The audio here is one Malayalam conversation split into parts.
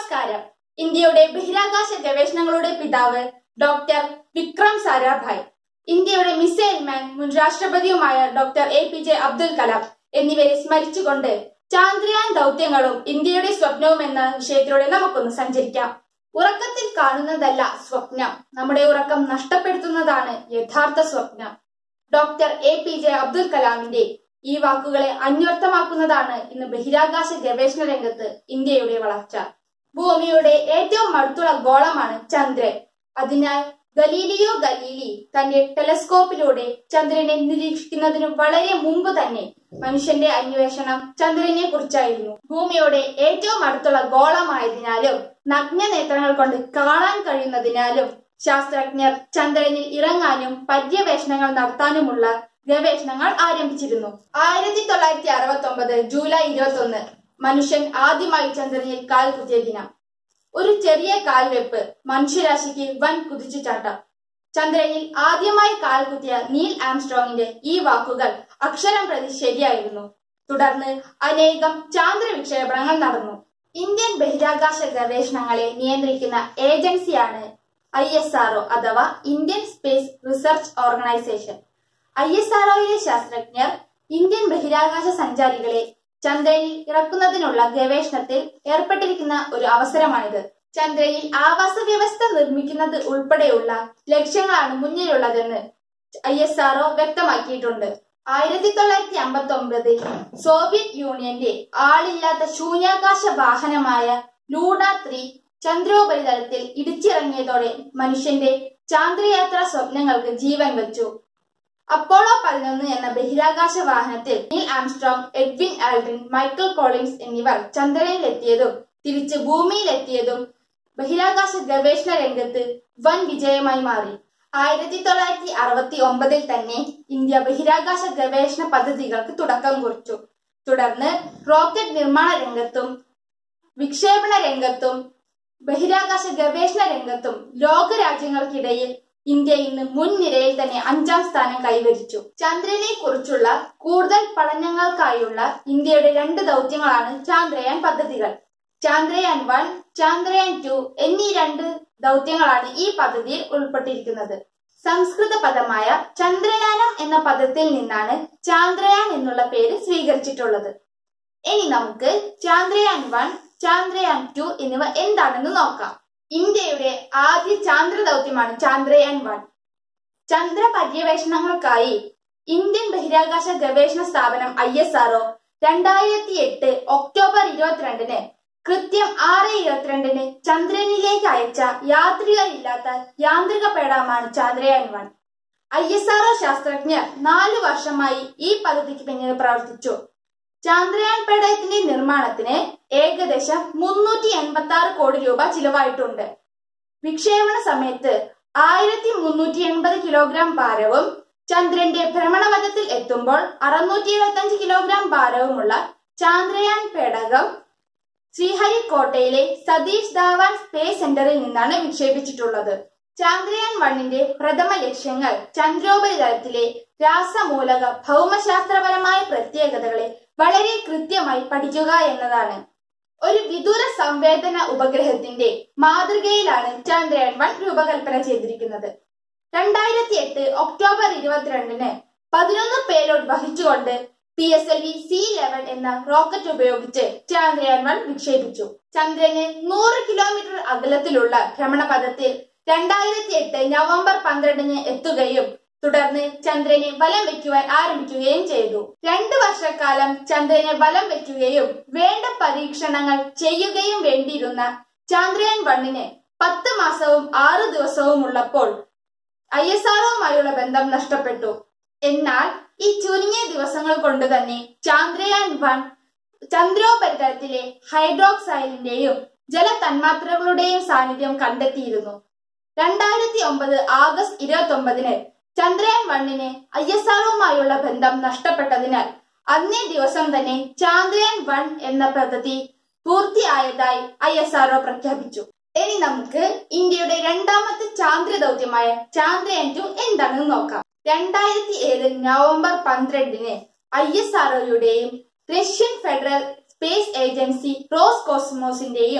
നമസ്കാരം ഇന്ത്യയുടെ ബഹിരാകാശ ഗവേഷണങ്ങളുടെ പിതാവ് ഡോക്ടർ വിക്രം സാരാഭായ് ഇന്ത്യയുടെ മിസൈൽ മാൻ മുൻ രാഷ്ട്രപതിയുമായ doctor A P J Abdul Kalam എന്നിവരെ സ്മരിച്ചുകൊണ്ട് ചാന്ദ്രയാൻ ദൗത്യങ്ങളും ഇന്ത്യയുടെ സ്വപ്നവും എന്ന വിഷയത്തിലൂടെ നമുക്കൊന്ന് സഞ്ചരിക്കാം ഉറക്കത്തിൽ കാണുന്നതല്ല സ്വപ്നം നമ്മുടെ ഉറക്കം നഷ്ടപ്പെടുത്തുന്നതാണ് യഥാർത്ഥ സ്വപ്നം doctor A P J Abdul കലാമിന്റെ ഈ വാക്കുകളെ അന്വർത്ഥമാക്കുന്നതാണ് ഇന്ന് ബഹിരാകാശ ഗവേഷണ രംഗത്ത് ഇന്ത്യയുടെ വളർച്ച ഭൂമിയുടെ ഏറ്റവും അടുത്തുള്ള ഗോളമാണ് ചന്ദ്രൻ അതിനാൽ ഗലീലിയോ ഗലീലി തന്റെ ടെലസ്കോപ്പിലൂടെ ചന്ദ്രനെ നിരീക്ഷിക്കുന്നതിനു വളരെ മുമ്പ് തന്നെ മനുഷ്യന്റെ അന്വേഷണം ചന്ദ്രനെ കുറിച്ചായിരുന്നു ഭൂമിയുടെ ഏറ്റവും അടുത്തുള്ള ഗോളമായതിനാലും നഗ്ന നേത്രങ്ങൾ കൊണ്ട് കാണാൻ കഴിയുന്നതിനാലും ശാസ്ത്രജ്ഞർ ചന്ദ്രനിൽ ഇറങ്ങാനും പര്യവേഷണങ്ങൾ നടത്താനുമുള്ള ഗവേഷണങ്ങൾ ആരംഭിച്ചിരുന്നു ആയിരത്തി തൊള്ളായിരത്തി അറുപത്തി ഒമ്പത് ജൂലൈ ഇരുപത്തി ഒന്ന് മനുഷ്യൻ ആദ്യമായി ചന്ദ്രനിൽ കാൽ കുത്തിയ ദിനം ഒരു ചെറിയ കാൽവെപ്പ് മനുഷ്യരാശിക്ക് വൻ കുതിച്ചുചാട്ടം ചന്ദ്രനിൽ ആദ്യമായി കാൽ കുത്തിയ നീൽ ആംസ്ട്രോങ്ങിന്റെ ഈ വാക്കുകൾ അക്ഷരം പ്രതി ശരിയായിരുന്നു തുടർന്ന് അനേകം ചാന്ദ്ര വിക്ഷേപണങ്ങൾ നടന്നു ഇന്ത്യൻ ബഹിരാകാശ ഗവേഷണങ്ങളെ നിയന്ത്രിക്കുന്ന ഏജൻസിയാണ് ഐ എസ് ആർഒ അഥവാ Indian space research organisation I S ആർഒയിലെ ശാസ്ത്രജ്ഞർ ഇന്ത്യൻ ബഹിരാകാശ സഞ്ചാരികളെ ചന്ദ്രനിൽ ഇറക്കുന്നതിനുള്ള ഗവേഷണത്തിൽ ഏർപ്പെട്ടിരിക്കുന്ന ഒരു അവസരമാണിത് ചന്ദ്രനിൽ ആവാസ വ്യവസ്ഥ നിർമ്മിക്കുന്നത് ഉൾപ്പെടെയുള്ള ലക്ഷ്യങ്ങളാണ് മുന്നിലുള്ളതെന്ന് ഐ എസ് ആർഒ വ്യക്തമാക്കിയിട്ടുണ്ട് ആയിരത്തി തൊള്ളായിരത്തി അമ്പത്തി ഒമ്പതിൽ സോവിയറ്റ് യൂണിയന്റെ ആളില്ലാത്ത ശൂന്യാകാശ വാഹനമായ ലൂണ ത്രീ ചന്ദ്രോപരിതലത്തിൽ ഇടിച്ചിറങ്ങിയതോടെ മനുഷ്യന്റെ ചാന്ദ്രയാത്രാ സ്വപ്നങ്ങൾക്ക് ജീവൻ വെച്ചു അപ്പോളോ പതിനൊന്ന് എന്ന ബഹിരാകാശ വാഹനത്തിൽ Neil Armstrong Edwin Aldrin Michael Collins എന്നിവർ ചന്ദ്രനിലെത്തിയതും തിരിച്ച് ഭൂമിയിലെത്തിയതും ബഹിരാകാശ ഗവേഷണ രംഗത്ത് വൻ വിജയമായി മാറി ആയിരത്തി തൊള്ളായിരത്തി അറുപത്തി ഒമ്പതിൽ തന്നെ ഇന്ത്യ ബഹിരാകാശ ഗവേഷണ പദ്ധതികൾക്ക് തുടക്കം കുറിച്ചു തുടർന്ന് റോക്കറ്റ് നിർമ്മാണ രംഗത്തും വിക്ഷേപണ രംഗത്തും ബഹിരാകാശ ഗവേഷണ രംഗത്തും ലോകരാജ്യങ്ങൾക്കിടയിൽ ഇന്ത്യ ഇന്ന് മുൻനിരയിൽ തന്നെ അഞ്ചാം സ്ഥാനം കൈവരിച്ചു ചന്ദ്രനെ കുറിച്ചുള്ള കൂടുതൽ പഠനങ്ങൾക്കായുള്ള ഇന്ത്യയുടെ രണ്ട് ദൗത്യങ്ങളാണ് ചാന്ദ്രയാൻ പദ്ധതികൾ ചാന്ദ്രയാൻ വൺ ചാന്ദ്രയാൻ ടു എന്നീ രണ്ട് ദൗത്യങ്ങളാണ് ഈ പദ്ധതിയിൽ ഉൾപ്പെട്ടിരിക്കുന്നത് സംസ്കൃത പദമായ ചന്ദ്രയാനം എന്ന പദത്തിൽ നിന്നാണ് ചാന്ദ്രയാൻ എന്നുള്ള പേര് സ്വീകരിച്ചിട്ടുള്ളത് ഇനി നമുക്ക് ചാന്ദ്രയാൻ വൺ ചാന്ദ്രയാൻ ടു എന്നിവ എന്താണെന്ന് നോക്കാം ഇന്ത്യയുടെ ആദ്യ ചാന്ദ്ര ദൗത്യമാണ് ചാന്ദ്രയാൻ വൺ ചന്ദ്ര പര്യവേഷണങ്ങൾക്കായി ഇന്ത്യൻ ബഹിരാകാശ ഗവേഷണ സ്ഥാപനം ഐ എസ് ആർഒ രണ്ടായിരത്തി എട്ട് ഒക്ടോബർ ഇരുപത്തിരണ്ടിന് കൃത്യം ആറ് ഇരുപത്തിരണ്ടിന് ചന്ദ്രനിലേക്ക് അയച്ച യാത്രികരില്ലാത്ത യാന്ത്രിക പേടകമാണ് Chandrayaan one I S R O ശാസ്ത്രജ്ഞർ നാലു വർഷമായി ഈ പദ്ധതിക്ക് പിന്നിൽ പ്രവർത്തിച്ചു ചാന്ദ്രയാൻ പേടകത്തിന്റെ നിർമ്മാണത്തിന് ഏകദേശം മുന്നൂറ്റി എൺപത്തി ആറ് കോടി രൂപ ചിലവായിട്ടുണ്ട് വിക്ഷേപണ സമയത്ത് ആയിരത്തി മുന്നൂറ്റി എൺപത് കിലോഗ്രാം ഭാരവും ചന്ദ്രന്റെ ഭ്രമണപഥത്തിൽ എത്തുമ്പോൾ അറുന്നൂറ്റി എഴുപത്തി അഞ്ച് കിലോഗ്രാം ഭാരവുമുള്ള ചാന്ദ്രയാൻ പേടകം ശ്രീഹരിക്കോട്ടയിലെ സതീഷ് ധാവാൻ സ്പേസ് സെന്ററിൽ നിന്നാണ് വിക്ഷേപിച്ചിട്ടുള്ളത് ചാന്ദ്രയാൻ വണ്ണിന്റെ പ്രഥമ ലക്ഷ്യങ്ങൾ ചന്ദ്രോപരിതലത്തിലെ രാസമൂലക ഭൗമശാസ്ത്രപരമായ പ്രത്യേകതകളെ വളരെ കൃത്യമായി പഠിക്കുക എന്നതാണ് ഒരു വിദൂര സംവേദന ഉപഗ്രഹത്തിന്റെ മാതൃകയിലാണ് ചന്ദ്രയാൻ വൺ രൂപകൽപ്പന ചെയ്തിരിക്കുന്നത് രണ്ടായിരത്തി എട്ട് ഒക്ടോബർ ഇരുപത്തിരണ്ടിന് പതിനൊന്ന് പേലോഡ് വഹിച്ചുകൊണ്ട് P S L V C eleven എന്ന റോക്കറ്റ് ഉപയോഗിച്ച് ചന്ദ്രയാൻ വൺ വിക്ഷേപിച്ചു ചന്ദ്രന് നൂറ് കിലോമീറ്റർ അകലത്തിലുള്ള ഭ്രമണപഥത്തിൽ രണ്ടായിരത്തി എട്ട് നവംബർ പന്ത്രണ്ടിന് എത്തുകയും തുടർന്ന് ചന്ദ്രനെ വലം വെക്കുവാൻ ആരംഭിക്കുകയും ചെയ്തു രണ്ടു വർഷക്കാലം ചന്ദ്രനെ വലം വെക്കുകയും വേണ്ട പരീക്ഷണങ്ങൾ ചെയ്യുകയും വേണ്ടിയിരുന്ന ചന്ദ്രയാൻ വണ്ണിന് പത്ത് മാസവും ആറ് ദിവസവും ഉള്ളപ്പോൾ ഐ എസ് ആർഒയുമായുള്ള ബന്ധം നഷ്ടപ്പെട്ടു എന്നാൽ ഈ ചുരുങ്ങിയ ദിവസങ്ങൾ കൊണ്ട് തന്നെ ചാന്ദ്രയാൻ വൺ ചന്ദ്രോപരിതലത്തിലെ ഹൈഡ്രോക്സൈഡിന്റെയും ജല തന്മാത്രകളുടെയും സാന്നിധ്യം കണ്ടെത്തിയിരുന്നു രണ്ടായിരത്തി ഒമ്പത് ആഗസ്റ്റ് ഇരുപത്തി ഒമ്പതിന് ചന്ദ്രയാൻ വണ്ണിന് ഐ എസ് ആറുമായുള്ള ബന്ധം നഷ്ടപ്പെട്ടതിനാൽ അന്നേ ദിവസം തന്നെ ചാന്ദ്രയാൻ വൺ എന്ന പദ്ധതി പൂർത്തിയായതായി ഐ എസ് ആർഒ പ്രഖ്യാപിച്ചു ഇനി നമുക്ക് ഇന്ത്യയുടെ രണ്ടാമത്തെ ചാന്ദ്ര ദൗത്യമായ ചാന്ദ്രയാൻ ടു എന്താണെന്ന് നോക്കാം രണ്ടായിരത്തി ഏഴ് നവംബർ പന്ത്രണ്ടിന് ഐ എസ് ആർഒയുടെയും റഷ്യൻ ഫെഡറൽ സ്പേസ് ഏജൻസി റോസ് കോസ്മോസിന്റെയും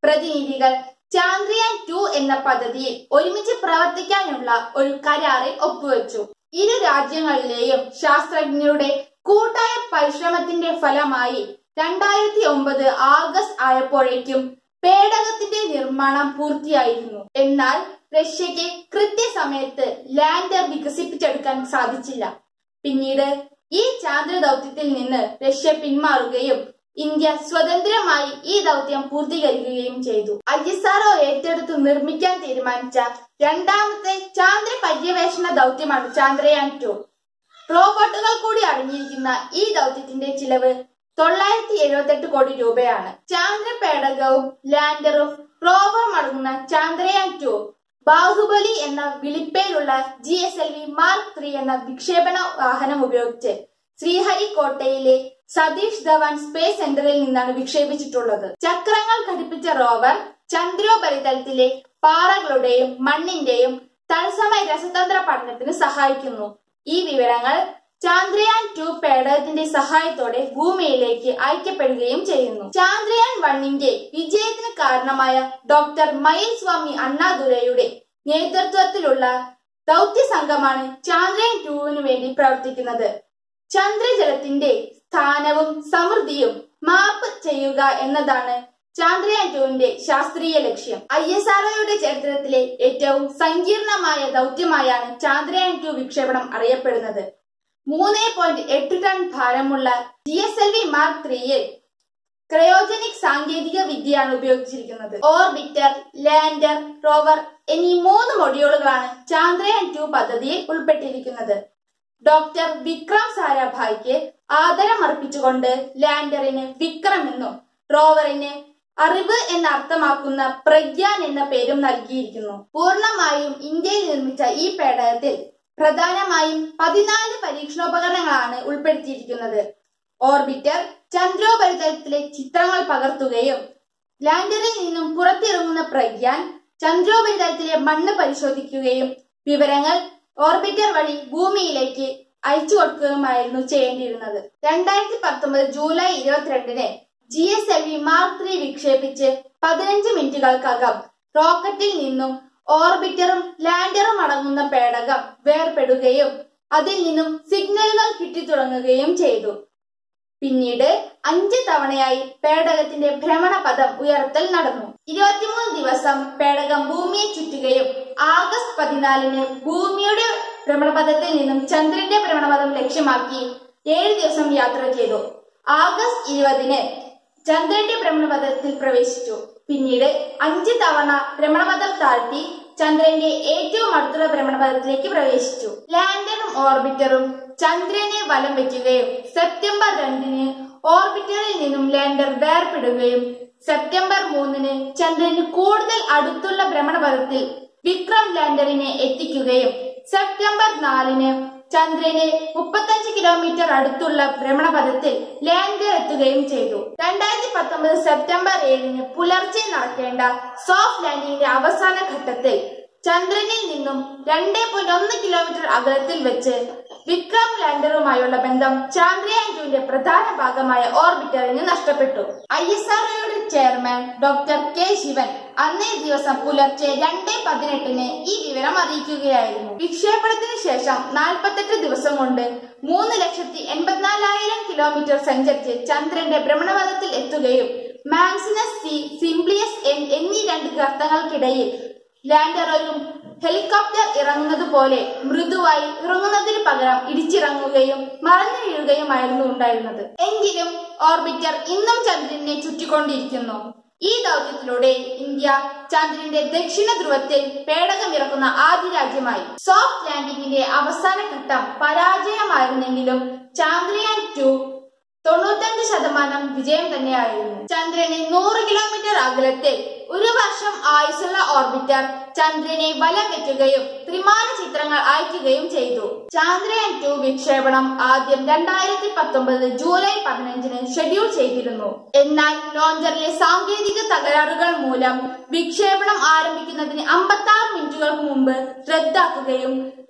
പ്രതിനിധികൾ ചാന്ദ്രയാൻ ടു എന്ന പദ്ധതിയിൽ ഒരുമിച്ച് പ്രവർത്തിക്കാനുള്ള ഒരു കരാറിൽ ഒപ്പുവെച്ചു ഇരു രാജ്യങ്ങളിലെയും ശാസ്ത്രജ്ഞരുടെ കൂട്ടായ പരിശ്രമത്തിന്റെ ഫലമായി രണ്ടായിരത്തി ഒമ്പത് ആഗസ്റ്റ് ആയപ്പോഴേക്കും പേടകത്തിന്റെ നിർമ്മാണം പൂർത്തിയായിരുന്നു എന്നാൽ റഷ്യക്ക് കൃത്യസമയത്ത് ലാൻഡർ വികസിപ്പിച്ചെടുക്കാൻ സാധിച്ചില്ല പിന്നീട് ഈ ചാന്ദ്ര ദൗത്യത്തിൽ നിന്ന് റഷ്യ പിന്മാറുകയും ഇന്ത്യ സ്വതന്ത്രമായി ഈ ദൗത്യം പൂർത്തീകരിക്കുകയും ചെയ്തു ഐ എസ് ആർഒ ഏറ്റെടുത്ത് നിർമ്മിക്കാൻ തീരുമാനിച്ച രണ്ടാമത്തെ ചാന്ദ്ര പര്യവേഷണ ദൗത്യമാണ് ചാന്ദ്രയാൻ ടു റോബോട്ടുകൾ കൂടി അടങ്ങിയിരിക്കുന്ന ഈ ദൗത്യത്തിന്റെ ചിലവ് തൊള്ളായിരത്തി എഴുപത്തെട്ട് കോടി രൂപയാണ് ചാന്ദ്ര പേടകവും ലാൻഡറും റോവറും അടങ്ങുന്ന ചാന്ദ്രയാൻ ടു ബാഹുബലി എന്ന വിളിപ്പേരുള്ള G S L V mark three എന്ന വിക്ഷേപണ വാഹനം ഉപയോഗിച്ച് ശ്രീഹരിക്കോട്ടയിലെ സതീഷ് ധവാൻ സ്പേസ് സെന്ററിൽ നിന്നാണ് വിക്ഷേപിച്ചിട്ടുള്ളത് ചക്രങ്ങൾ ഘടിപ്പിച്ച റോവർ ചന്ദ്രോപരിതലത്തിലെ പാറകളുടെയും മണ്ണിന്റെയും തത്സമയ രസതന്ത്ര പഠനത്തിന് സഹായിക്കുന്നു ഈ വിവരങ്ങൾ ചാന്ദ്രയാൻ ടു പേടകത്തിന്റെ സഹായത്തോടെ ഭൂമിയിലേക്ക് അയക്കപ്പെടുകയും ചെയ്യുന്നു ചാന്ദ്രയാൻ വണ്ണിന്റെ വിജയത്തിന് കാരണമായ ഡോക്ടർ മയിൽ സ്വാമി അണ്ണാദുരൈയുടെ നേതൃത്വത്തിലുള്ള ദൗത്യ സംഘമാണ് ചാന്ദ്രയാൻ ടുവിന് വേണ്ടി പ്രവർത്തിക്കുന്നത് ചന്ദ്രജലത്തിന്റെ സ്ഥാനവും സമൃദ്ധിയും മാപ്പ് ചെയ്യുക എന്നതാണ് ചാന്ദ്രയാൻ ടുവിന്റെ ശാസ്ത്രീയ ലക്ഷ്യം ഐ എസ് ആർഒയുടെ ചരിത്രത്തിലെ ഏറ്റവും സങ്കീർണമായ ദൗത്യമായാണ് ചാന്ദ്രയാൻ ടു വിക്ഷേപണം അറിയപ്പെടുന്നത് മൂന്ന് പോയിന്റ് എട്ട് ടൺ ഭാരമുള്ള G S L V mark ത്രീയിൽ ക്രയോജനിക് സാങ്കേതിക വിദ്യയാണ് ഉപയോഗിച്ചിരിക്കുന്നത് ഓർബിറ്റർ ലാൻഡർ റോവർ എന്നീ മൂന്ന് മൊഡ്യൂളുകളാണ് ചാന്ദ്രയാൻ ടു പദ്ധതിയിൽ ഉൾപ്പെട്ടിരിക്കുന്നത് ഡോക്ടർ വിക്രം സാരാഭായിക്ക് ആദരമർപ്പിച്ചുകൊണ്ട് ലാൻഡറിന് വിക്രം എന്നും റോവറിന് അറിവ് എന്നർത്ഥമാക്കുന്ന പ്രഗ്യാൻ എന്ന പേരും നൽകിയിരിക്കുന്നു പൂർണ്ണമായും ഇന്ത്യയിൽ നിർമ്മിച്ച ഈ പേടകത്തിൽ പ്രധാനമായും പതിനാല് പരീക്ഷണോപകരണങ്ങളാണ് ഉൾപ്പെടുത്തിയിരിക്കുന്നത് ഓർബിറ്റർ ചന്ദ്രോപരിതലത്തിലെ ചിത്രങ്ങൾ പകർത്തുകയും ലാൻഡറിൽ നിന്നും പുറത്തിറങ്ങുന്ന പ്രഗ്യാൻ ചന്ദ്രോപരിതലത്തിലെ മണ്ണ് പരിശോധിക്കുകയും വിവരങ്ങൾ ഓർബിറ്റർ വഴി ഭൂമിയിലേക്ക് അയച്ചു കൊടുക്കുകയുമായിരുന്നു ചെയ്യേണ്ടിയിരുന്നത് രണ്ടായിരത്തി പത്തൊമ്പത് ജൂലൈ ഇരുപത്തിരണ്ടിന് G S L V mark three വിക്ഷേപിച്ച് പതിനഞ്ച് മിനിറ്റുകൾക്കകം റോക്കറ്റിൽ നിന്നും ഓർബിറ്ററും ലാൻഡറും അടങ്ങുന്ന പേടകം വേർപെടുകയും അതിൽ നിന്നും സിഗ്നലുകൾ കിട്ടിത്തുടങ്ങുകയും ചെയ്തു പിന്നീട് അഞ്ച് തവണയായി പേടകത്തിന്റെ ഭ്രമണപഥം ഉയർത്തൽ നടന്നു ഇരുപത്തിമൂന്ന് ദിവസം പേടകം ഭൂമിയെ ചുറ്റുകയും ആഗസ്റ്റ് പതിനാലിന് ഭൂമിയുടെ ഭ്രമണപഥത്തിൽ നിന്നും ചന്ദ്രന്റെ ഭ്രമണപഥം ലക്ഷ്യമാക്കി ഏഴ് ദിവസം യാത്ര ചെയ്തു ആഗസ്റ്റ് ഇരുപതിന് ചന്ദ്രന്റെ ഭ്രമണപഥത്തിൽ പ്രവേശിച്ചു പിന്നീട് അഞ്ച് തവണ ഭ്രമണപഥം താഴ്ത്തി ചന്ദ്രന്റെ ഏറ്റവും അടുത്തുള്ള ഭ്രമണപഥത്തിലേക്ക് പ്രവേശിച്ചു ലാൻഡറും ഓർബിറ്ററും ചന്ദ്രനെ വലം വയ്ക്കുകയും സെപ്റ്റംബർ രണ്ടിന് ഓർബിറ്ററിൽ നിന്നും ലാൻഡർ വേർപെടുകയും സെപ്റ്റംബർ മൂന്നിന് ചന്ദ്രന് കൂടുതൽ അടുത്തുള്ള ഭ്രമണപഥത്തിൽ വിക്രം ലാൻഡറിനെ എത്തിക്കുകയും സെപ്റ്റംബർ നാലിന് ചന്ദ്രന് മുപ്പത്തഞ്ച് കിലോമീറ്റർ അടുത്തുള്ള ഭ്രമണപഥത്തിൽ ലാൻഡർ എത്തുകയും ചെയ്തു രണ്ടായിരത്തി പത്തൊമ്പത് സെപ്റ്റംബർ ഏഴിന് പുലർച്ചെ നടക്കേണ്ട സോഫ്റ്റ് ലാൻഡിംഗിന്റെ അവസാന ഘട്ടത്തിൽ ചന്ദ്രനിൽ നിന്നും രണ്ട് പോയിന്റ് ഒന്ന് കിലോമീറ്റർ അകലത്തിൽ വെച്ച് വിക്രം ലാൻഡറുമായുള്ള ബന്ധം ചാന്ദ്രയാൻ ടുവിന്റെ പ്രധാന ഭാഗമായ ഓർബിറ്ററിന് നഷ്ടപ്പെട്ടു ഐ എസ് ആർഒയുടെ ചെയർമാൻ ഡോക്ടർ കെ ശിവൻ അന്നേ ദിവസം പുലർച്ചെ രണ്ട് പതിനെട്ടിന് ഈ വിവരം അറിയിക്കുകയായിരുന്നു വിക്ഷേപണത്തിന് ശേഷം നാൽപ്പത്തെട്ട് ദിവസം കൊണ്ട് മൂന്ന് ലക്ഷത്തി എൺപത്തിനാലായിരം കിലോമീറ്റർ സഞ്ചരിച്ച് ചന്ദ്രന്റെ ഭ്രമണപഥത്തിൽ എത്തുകയും മാക്സിനസ് സി സിംപ്ലിയസ് എൻ എന്നീ രണ്ട് ഗർത്തങ്ങൾക്കിടയിൽ ലാൻഡർ ഒരു ഹെലികോപ്റ്റർ ഇറങ്ങുന്നത് പോലെ മൃദുവായി ഇറങ്ങുന്നതിന് പകരം ഇടിച്ചിറങ്ങുകയും മറഞ്ഞു വീഴുകയുമായിരുന്നു ഉണ്ടായിരുന്നത് എങ്കിലും ഓർബിറ്റർ ഇന്നും ചന്ദ്രനെ ചുറ്റിക്കൊണ്ടിരിക്കുന്നു ഈ ദൗത്യത്തിലൂടെ ഇന്ത്യ ചന്ദ്രന്റെ ദക്ഷിണ ധ്രുവത്തിൽ പേടകം ഇറക്കുന്ന ആദ്യ രാജ്യമായി സോഫ്റ്റ് ലാൻഡിംഗിന്റെ അവസാന ഘട്ടം പരാജയമായിരുന്നെങ്കിലും ചാന്ദ്രയാൻ ടു തൊണ്ണൂറ്റഞ്ച് ശതമാനം വിജയം തന്നെയായിരുന്നു ചന്ദ്രന് നൂറ് കിലോമീറ്റർ അകലത്തിൽ ഒരു വർഷം ആയുസുള്ള ഓർബിറ്റർ ചന്ദ്രനെ വലം വെക്കുകയും ത്രിമാന ചിത്രങ്ങൾ അയക്കുകയും ചെയ്തു ചാന്ദ്രയാൻ ടു വിക്ഷേപണം ആദ്യം രണ്ടായിരത്തി പത്തൊമ്പത് ജൂലൈ പതിനഞ്ചിന് ഷെഡ്യൂൾ ചെയ്തിരുന്നു എന്നാൽ ലോഞ്ചറിലെ സാങ്കേതിക തകരാറുകൾ മൂലം വിക്ഷേപണം ആരംഭിക്കുന്നതിന് അമ്പത്തി ആറ് മിനിറ്റുകൾക്ക് മുമ്പ് റദ്ദാക്കുകയും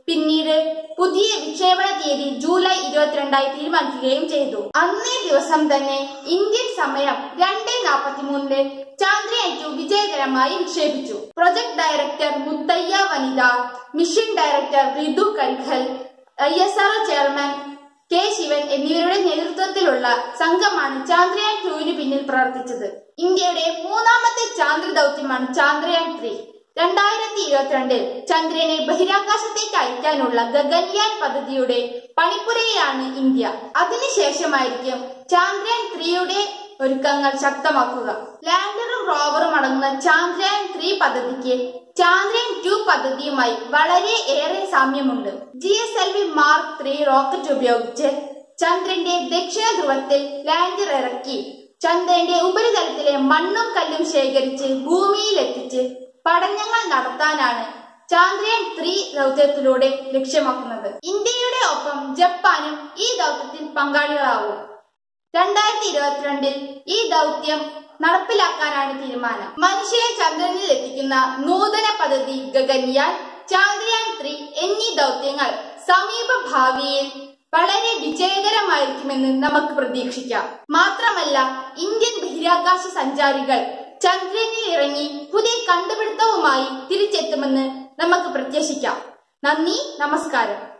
പിന്നീട് പുതിയ വിക്ഷേപണ തീയതി ജൂലൈ ഇരുപത്തിരണ്ടായി തീരുമാനിക്കുകയും ചെയ്തു അന്നേ ദിവസം തന്നെ ഇന്ത്യൻ സമയം രണ്ട് നാൽപ്പത്തി മൂന്നിന് ചാന്ദ്രയാൻ ടു വിജയകരമായി വിക്ഷേപിച്ചു project director Muthayya Vanitha mission director Ritu Karidhal I S R chairman K Sivan എന്നിവരുടെ നേതൃത്വത്തിലുള്ള സംഘമാണ് ചാന്ദ്രയാൻ ടുവിന് പിന്നിൽ പ്രവർത്തിച്ചത് ഇന്ത്യയുടെ മൂന്നാമത്തെ ചാന്ദ്ര ദൗത്യമാണ് ചാന്ദ്രയാൻ ത്രീ രണ്ടായിരത്തി ഇരുപത്തിരണ്ടിൽ ചന്ദ്രനെ ബഹിരാകാശത്തേക്ക് അയക്കാനുള്ള ഗഗൻയാൻ പദ്ധതിയുടെ പണിപ്പുരയിലാണ് ഇന്ത്യ അതിനുശേഷമായിരിക്കും ചാന്ദ്രയാൻ ത്രീയുടെ ഒരുക്കങ്ങൾ ശക്തമാക്കുക ലാൻഡറും റോവറും അടങ്ങുന്ന ചാന്ദ്രയാൻ ത്രീ പദ്ധതിക്ക് ചാന്ദ്രയാൻ ടു പദ്ധതിയുമായി വളരെ ഏറെ സാമ്യമുണ്ട് G S L V mark three rocket ഉപയോഗിച്ച് ചന്ദ്രന്റെ ദക്ഷിണ ധ്രുവത്തിൽ ലാൻഡർ ഇറക്കി ചന്ദ്രന്റെ ഉപരിതലത്തിലെ മണ്ണും കല്ലും ശേഖരിച്ച് ഭൂമിയിൽ എത്തിച്ച് പഠനങ്ങൾ നടത്താനാണ് ചാന്ദ്രയാൻ ത്രീ ദൗത്യത്തിലൂടെ ലക്ഷ്യമാക്കുന്നത് ഇന്ത്യയുടെ ഒപ്പം ജപ്പാനും ഈ ദൗത്യത്തിൽ പങ്കാളികളാവും രണ്ടായിരത്തി ഇരുപത്തിരണ്ടിൽ ഈ ദൗത്യം നടപ്പിലാക്കാനാണ് തീരുമാനം മനുഷ്യനെ ചന്ദ്രനിൽ എത്തിക്കുന്ന നൂതന പദ്ധതി ഗഗൻയാൻ ചാന്ദ്രയാൻ ത്രീ എന്നീ ദൗത്യങ്ങൾ സമീപ ഭാവിയിൽ വളരെ വിജയകരമായിരിക്കുമെന്ന് നമുക്ക് പ്രതീക്ഷിക്കാം മാത്രമല്ല ഇന്ത്യൻ ബഹിരാകാശ സഞ്ചാരികൾ ചന്ദ്രനിൽ ഇറങ്ങി പുതിയ കണ്ടുപിടുത്തവുമായി തിരിച്ചെത്തുമെന്ന് നമുക്ക് പ്രത്യാശിക്കാം നന്ദി നമസ്കാരം